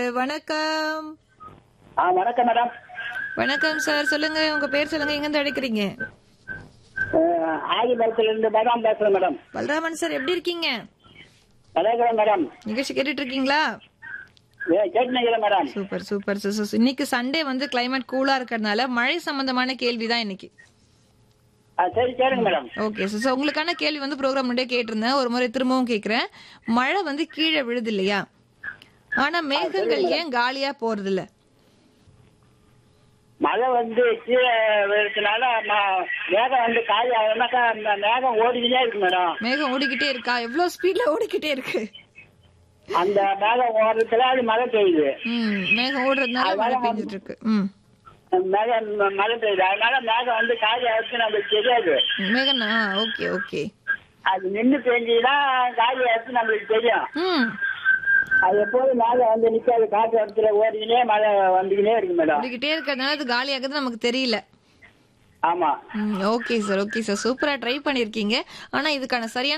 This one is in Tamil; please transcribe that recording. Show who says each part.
Speaker 1: வணக்கம்
Speaker 2: ஆ வணக்கம் மேடம்
Speaker 1: வணக்கம் சார் சொல்லுங்க உங்க பேர் சொல்லுங்க எங்க இருந்து அழைக்கிறீங்க
Speaker 2: ஆதிபுரத்துல இருந்து பதாம் பேசுறேன் மேடம்
Speaker 1: பலராமன் சார் எப்படி இருக்கீங்க
Speaker 2: கலைக்கிறேன் மேடம்
Speaker 1: நிகழ்ச்சி கேட்டுட்டு இருக்கீங்களா
Speaker 2: கேட்டுனீங்களா madam
Speaker 1: super super super super. இன்னைக்கு சண்டே வந்து கிளைமேட் கூலா இருக்கறதுனால மழை சம்பந்தமான கேள்வி தான் இன்னைக்கு
Speaker 2: ஆ, சரி கேளுங்க மேடம்
Speaker 1: ஓகே சார் ஸோ உங்களுக்கான கேள்வி வந்து ப்ரோக்ராம் முன்னாடியே கேட்டிருந்தேன் ஒரு முறை திரும்பவும் கேட்குறேன் மழை வந்து கீழே விழுது இல்லையா ஆனா மேகங்கள் ஏன் காலியா போறது இல்ல
Speaker 2: மழை வந்து கீழே விழுறதுனால ம- மேகம் வந்து காலி ஆகுனாக்கா அந்த மேகம் ஓடிக்கிட்டே இருக்கு மேடம்
Speaker 1: மேகம் ஓடிக்கிட்டே இருக்கா எவ்வளவு ஸ்பீட்ல ஓடிக்கிட்டே இருக்கு
Speaker 2: அந்த மேகம் ஓடுறதுல அது மழை பெய்யுது
Speaker 1: ம் மேகம் ஓடுறதுனால மழை பெஞ்சிட்டு இருக்கு ம்
Speaker 2: மேகம் ம- மழை பெய்யுது அதனால மேகம் வந்து காலி ஆகுது நம்மளுக்கு தெரியாது
Speaker 1: மேகம் ஓகே ஓகே
Speaker 2: அது நின்று பெஞ்சுன்னா காலி ஆகுது நம்மளுக்கு தெரியும்
Speaker 1: ம்
Speaker 2: அது எப்போதும் மேலே வந்து நிக்காது காற்று இடத்துல ஓடிக்கினே மழை வந்துக்கினே இருக்கு மேடம்
Speaker 1: ஓடிக்கிட்டே இருக்கிறதுனால அது காலி ஆகுது நமக்கு தெரியல
Speaker 2: ஆமா
Speaker 1: ஓகே சார் ஓகே சார் சூப்பரா ட்ரை பண்ணிருக்கீங்க ஆனா இதுக்கான சரியான